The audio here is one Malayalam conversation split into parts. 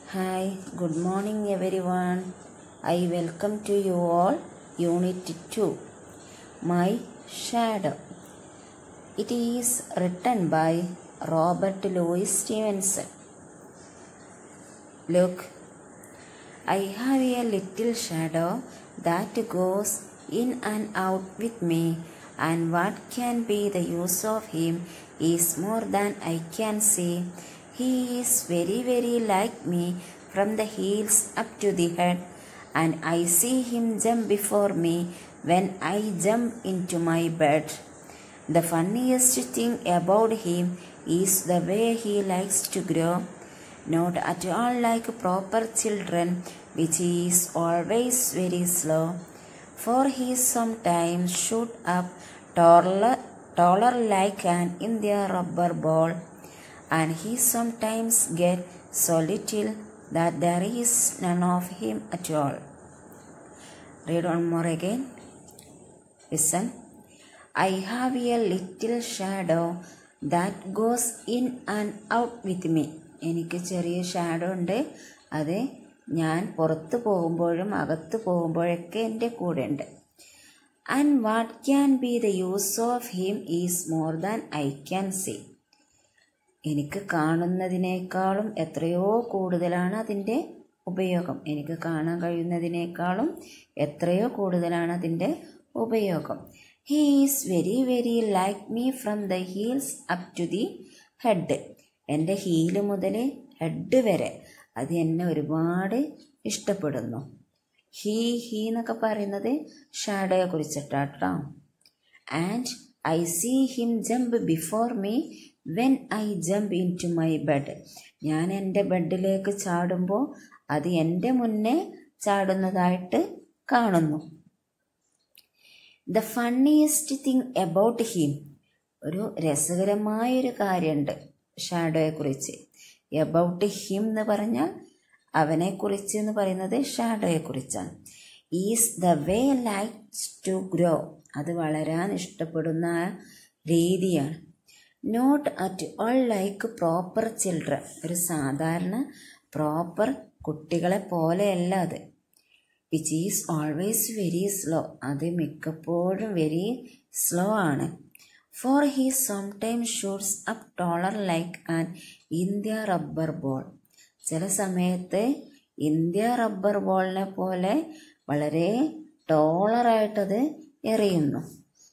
Hi, good morning everyone. I welcome to you all Unit 2. My Shadow. It is written by Robert Louis Stevenson. Look, I have a little shadow that goes in and out with me, and what can be the use of him is more than I can see. He is very, very like me from the heels up to the head, and I see him jump before me when I jump into my bed. The funniest thing about him is the way he likes to grow, not at all like proper children, which is always very slow, for he sometimes shoot up taller, taller like an India rubber ball, and he sometimes get so little that there is none of him at all. Read one more again. Listen. I have a little shadow that goes in and out with me. എനിക്ക് ചെറിയ ഷാഡോ ഉണ്ട് അത് ഞാൻ പുറത്ത് പോകുമ്പോഴും അകത്ത് പോകുമ്പോഴൊക്കെ എൻ്റെ കൂടെ ഉണ്ട് and what can be the use of him is more than I can see എനിക്ക് കാണുന്നതിനേക്കാളും എത്രയോ കൂടുതലാണ് അതിൻ്റെ ഉപയോഗം എനിക്ക് കാണാൻ കഴിയുന്നതിനേക്കാളും എത്രയോ കൂടുതലാണ് അതിൻ്റെ ഉപയോഗം he is very very like me from the heels up to the head എൻ്റെ ഹീല് മുതൽ ഹെഡ് വരെ അത് എന്നെ ഒരുപാട് ഇഷ്ടപ്പെടുന്നു ഹീ ഹീ എന്നൊക്കെ പറയുന്നത് ഷാഡോയെ കുറിച്ചിട്ടാട്ടോ and I see him jump before me when I jump in to my bed ഞാൻ എൻ്റെ ബെഡിലേക്ക് ചാടുമ്പോൾ അത് എൻ്റെ മുന്നേ ചാടുന്നതായിട്ട് കാണുന്നു the funniest thing about him ഒരു രസകരമായൊരു കാര്യമുണ്ട് ഷാഡോയെക്കുറിച്ച് എബൌട്ട് ഹിം എന്ന് പറഞ്ഞാൽ അവനെക്കുറിച്ച് എന്ന് പറയുന്നത് ഷാഡോയെക്കുറിച്ചാണ് is the way likes to grow അത് വളരാൻ ഇഷ്ടപ്പെടുന്ന രീതിയാണ് not at all like proper children ഒരു സാധാരണ പ്രോപ്പർ കുട്ടികളെ പോലെയല്ല അത് which is always very slow അത് മിക്കപ്പോഴും വെരി സ്ലോ ആണ് for he sometime shoots up taller like an India rubber ball ചില സമയത്ത് ഇന്ത്യ റബ്ബർ ബോളിനെ പോലെ വളരെ ടോളറായിട്ടത് എറിയുന്നു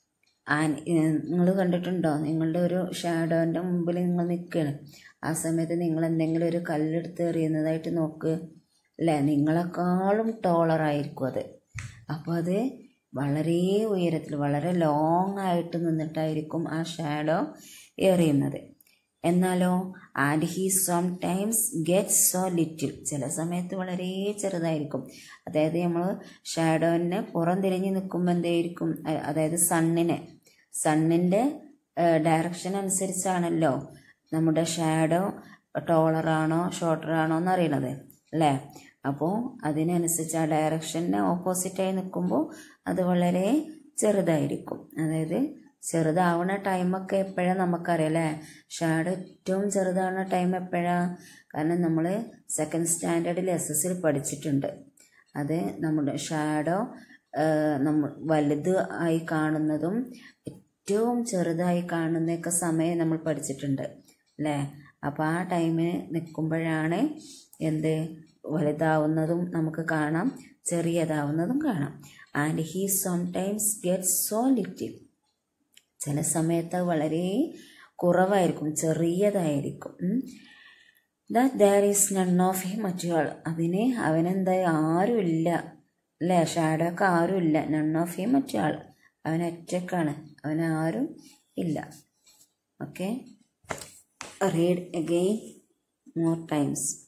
ആൻ നിങ്ങൾ കണ്ടിട്ടുണ്ടോ നിങ്ങളുടെ ഒരു ഷാഡോൻ്റെ മുമ്പിൽ നിങ്ങൾ നിൽക്കുകയാണ് ആ സമയത്ത് നിങ്ങൾ എന്തെങ്കിലും ഒരു കല്ലെടുത്ത് എറിയുന്നതായിട്ട് നോക്ക് അല്ലേ നിങ്ങളെക്കാളും ടോളറായിരിക്കും അത് അപ്പോൾ അത് വളരെ ഉയരത്തിൽ വളരെ ലോങ് ആയിട്ട് നിന്നിട്ടായിരിക്കും ആ ഷാഡോ എറിയുന്നത് എന്നാലോ and he sometimes get so little ചില സമയത്ത് വളരെ ചെറുതായിരിക്കും അതായത് നമ്മൾ ഷാഡോനെ പുറം തിരിഞ്ഞ് നിൽക്കുമ്പോൾ എന്തായിരിക്കും അതായത് സണ്ണിനെ സണ്ണിൻ്റെ ഡയറക്ഷൻ അനുസരിച്ചാണല്ലോ നമ്മുടെ ഷാഡോ ടോളറാണോ ഷോർട്ടറാണോ എന്ന് അറിയണത് അല്ലേ അപ്പോൾ അതിനനുസരിച്ച് ആ ഡയറക്ഷന് ഓപ്പോസിറ്റായി നിൽക്കുമ്പോൾ അത് വളരെ ചെറുതായിരിക്കും അതായത് ചെറുതാവുന്ന ടൈമൊക്കെ എപ്പോഴാണ് നമുക്കറിയാം അല്ലേ ഷാഡോ ഏറ്റവും ചെറുതാവുന്ന ടൈം എപ്പോഴാണ് കാരണം നമ്മൾ സെക്കൻഡ് സ്റ്റാൻഡേർഡിൽ എസ് എസ് പഠിച്ചിട്ടുണ്ട് അത് നമ്മുടെ ഷാഡോ നമ്മൾ വലുത് ആയി കാണുന്നതും ഏറ്റവും ചെറുതായി കാണുന്നതൊക്കെ സമയം നമ്മൾ പഠിച്ചിട്ടുണ്ട് അല്ലേ അപ്പോൾ ആ ടൈമിന് നിൽക്കുമ്പോഴാണ് എന്ത് വലുതാവുന്നതും നമുക്ക് കാണാം ചെറിയതാവുന്നതും കാണാം and he sometimes get so little ചില സമയത്ത് വളരെ കുറവായിരിക്കും ചെറിയതായിരിക്കും that there is none of him മറ്റൊരാൾ അതിന് അവനെന്തായി ആരുമില്ല അല്ലേ ഷാഡോക്ക് ആരുമില്ല നൺ ഓഫ് ഹി മറ്റൊരാൾ അവൻ ഒറ്റക്കാണ് അവനാരും ഇല്ല okay read again more times